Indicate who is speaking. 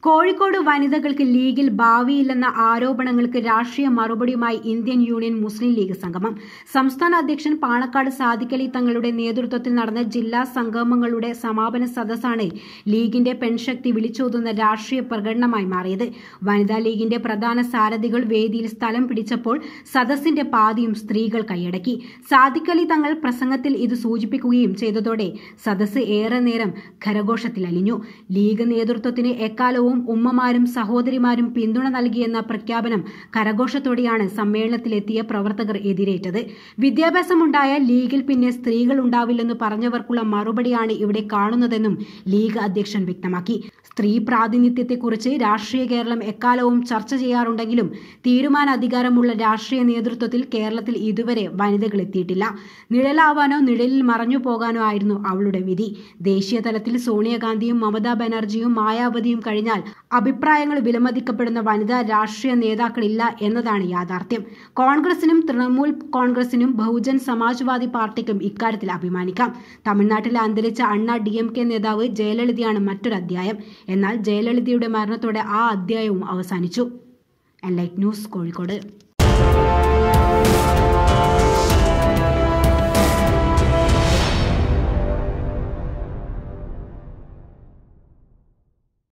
Speaker 1: കോഴിക്കോട് വനിതകൾക്ക് ലീഗിൽ ഭാവിയില്ലെന്ന ആരോപണങ്ങൾക്ക് രാഷ്ട്രീയ മറുപടിയുമായി ഇന്ത്യൻ യൂണിയൻ മുസ്ലിം ലീഗ് സംഗമം സംസ്ഥാന അധ്യക്ഷൻ പാണക്കാട് സാദിഖലി തങ്ങളുടെ നേതൃത്വത്തിൽ നടന്ന ജില്ലാ സംഗമങ്ങളുടെ സമാപന സദസ്സാണ് ലീഗിന്റെ പെൺശക്തി വിളിച്ചോതുന്ന രാഷ്ട്രീയ പ്രകടനമായി മാറിയത് വനിതാ ലീഗിന്റെ പ്രധാന സാരഥികൾ വേദിയിൽ സ്ഥലം പിടിച്ചപ്പോൾ സദസ്സിന്റെ പാതിയും സ്ത്രീകൾ കൈയടക്കി സാദിഖലി തങ്ങൾ പ്രസംഗത്തിൽ ഇത് സൂചിപ്പിക്കുകയും ചെയ്തതോടെ സദസ്സ് ഏറെ നേരം ഖരഘോഷത്തിൽ അലിഞ്ഞു ലീഗ് നേതൃത്വത്തിന് എക്കാലവും ഉമ്മമാരും സഹോദരിമാരും പിന്തുണ നൽകിയെന്ന പ്രഖ്യാപനം കരഘോഷത്തോടെയാണ് സമ്മേളനത്തിലെത്തിയ പ്രവർത്തകർ എതിരേറ്റത് വിദ്യാഭ്യാസമുണ്ടായ ലീഗിൽ പിന്നെ സ്ത്രീകൾ ഉണ്ടാവില്ലെന്ന് പറഞ്ഞവർക്കുള്ള മറുപടിയാണ് ഇവിടെ കാണുന്നതെന്നും ലീഗ് അധ്യക്ഷൻ വ്യക്തമാക്കി സ്ത്രീ പ്രാതിനിധ്യത്തെക്കുറിച്ച് രാഷ്ട്രീയ കേരളം എക്കാലവും ചർച്ച ചെയ്യാറുണ്ടെങ്കിലും തീരുമാനാധികാരമുള്ള രാഷ്ട്രീയ നേതൃത്വത്തിൽ കേരളത്തിൽ ഇതുവരെ വനിതകൾ എത്തിയിട്ടില്ല നിഴലാവാനോ നിഴലിൽ മറഞ്ഞു പോകാനോ ആയിരുന്നു അവളുടെ വിധി ദേശീയ തലത്തിൽ സോണിയാഗാന്ധിയും മമതാ ബാനർജിയും മായാവതിയും കഴിഞ്ഞാൽ അഭിപ്രായങ്ങൾ വിലമതിക്കപ്പെടുന്ന വനിതാ രാഷ്ട്രീയ നേതാക്കളില്ല എന്നതാണ് യാഥാർത്ഥ്യം കോൺഗ്രസിനും തൃണമൂൽ കോൺഗ്രസിനും ബഹുജൻ സമാജ്വാദി പാർട്ടിക്കും ഇക്കാര്യത്തിൽ അഭിമാനിക്കാം തമിഴ്നാട്ടിൽ അന്തരിച്ച അണ്ണ ഡി എം കെ നേതാവ് ജയലളിതയാണ് മറ്റൊരു അധ്യായം എന്നാൽ ജയലളിതയുടെ മരണത്തോടെ ആ അധ്യായവും അവസാനിച്ചു എൻലൈറ്റ് ന്യൂസ് കോഴിക്കോട്